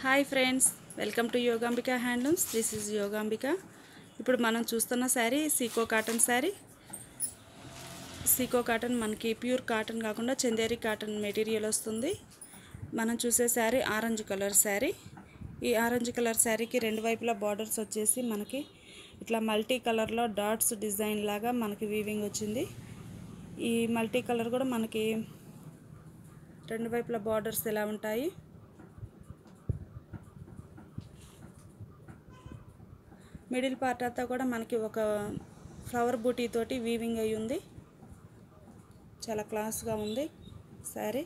hi friends welcome to Yogambika handlooms this is Yogambika ఇప్పుడు మనం చూస్తున్న sari Sico cotton sari Sico cotton మనకి ప్యూర్ కాటన్ కాకుండా చందేరి కాటన్ మెటీరియల్ వస్తుంది మనం చూసే శారీ ఆరెంజ్ కలర్ శారీ ఈ ఆరెంజ్ కలర్ శారీకి రెండు వైపులా బార్డర్స్ వచ్చేసి మనకి ఇట్లా మల్టీ కలర్లో డాట్స్ డిజైన్ లాగా మనకి వీవింగ్ వచ్చింది ఈ మల్టీ కలర్ కూడా మనకి రెండు వైపులా బార్డర్స్ ఎలా ఉంటాయి మిడిల్ పార్ట్ అంతా కూడా మనకి ఒక ఫ్లవర్ బూటీ తోటి వీవింగ్ అయి ఉంది చాలా క్లాస్గా ఉంది శారీ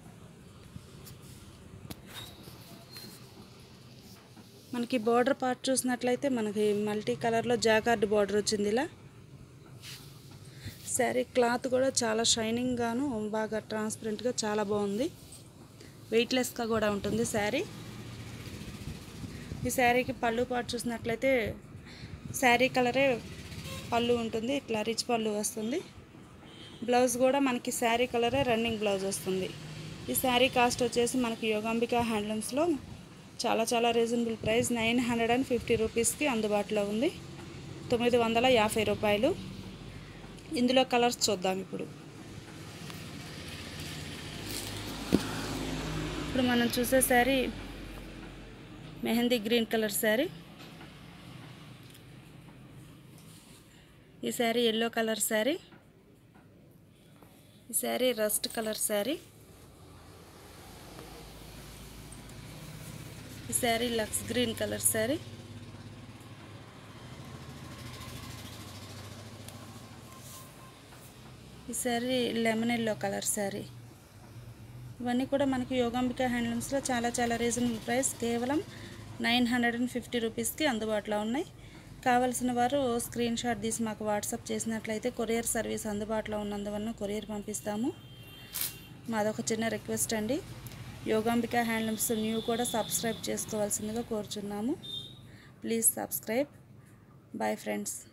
మనకి బార్డర్ పార్ట్ చూసినట్లయితే మనకి మల్టీ కలర్లో జాకార్డ్ బార్డర్ వచ్చింది ఇలా శారీ క్లాత్ కూడా చాలా షైనింగ్గాను బాగా ట్రాన్స్పరెంట్గా చాలా బాగుంది వెయిట్లెస్గా కూడా ఉంటుంది శారీ ఈ శారీకి పళ్ళు పాటు చూసినట్లయితే శారీ కలరే పళ్ళు ఉంటుంది ఇట్లా రిచ్ పళ్ళు వస్తుంది బ్లౌజ్ కూడా మనకి శారీ కలరే రన్నింగ్ బ్లౌజ్ వస్తుంది ఈ శారీ కాస్ట్ వచ్చేసి మనకి యోగాంబిక హ్యాండ్లూమ్స్లో చాలా చాలా reasonable price nine hundred and fifty రూపీస్కి అందుబాటులో ఉంది తొమ్మిది వందల యాభై రూపాయలు ఇందులో కలర్స్ చూద్దాం ఇప్పుడు ఇప్పుడు మనం చూసే శారీ మెహందీ గ్రీన్ కలర్ శారీ ఈ శారీ ఎల్లో కలర్ శారీ ఈ శారీ రస్ట్ కలర్ శారీ ఈ sari lux green colour sari ఈ sari lemon yellow colour sari ఇవన్నీ కూడా మనకి యోగాంబిక హ్యాండ్లూమ్స్లో చాలా చాలా రీజనబుల్ ప్రైస్ కేవలం నైన్ హండ్రెడ్ అండ్ ఫిఫ్టీ రూపీస్కి అందుబాటులో ఉన్నాయి కావలసిన వారు స్క్రీన్ షాట్ తీసి మాకు వాట్సాప్ చేసినట్లయితే కొరియర్ సర్వీస్ అందుబాటులో ఉన్నందువలన కొరియర్ పంపిస్తాము మాదొక చిన్న రిక్వెస్ట్ అండి యోగాంబిక హ్యాండ్లూమ్స్ న్యూ కూడా సబ్స్క్రైబ్ చేసుకోవాల్సిందిగా కోరుచున్నాము ప్లీజ్ సబ్స్క్రైబ్ బాయ్ ఫ్రెండ్స్